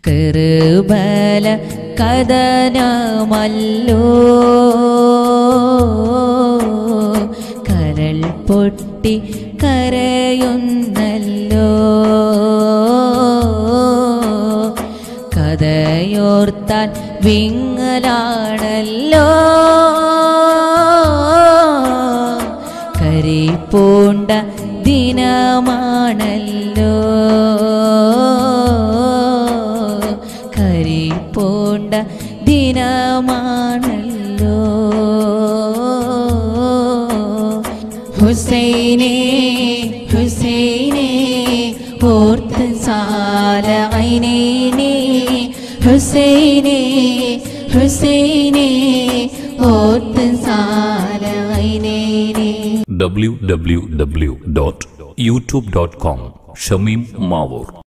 കൃബല കഥനമല്ലോ കരൾ പൊട്ടി കരയുന്നല്ലോ കഥയോർത്താൻ വിങ്ങലാണല്ലോ കരിപ്പൂണ്ട ദിനമാണല്ലോ കരിപ്പൂണ്ട ദിനമാണല്ലോ ഹുസൈനേ ഹുസൈനേ ഓർത്ത് സാലൈനേ ഹുസൈനേ ഹുസൈനേ ഓർത്ത് സാലൈനേ www.youtube.com ഷമീം മാവൂർ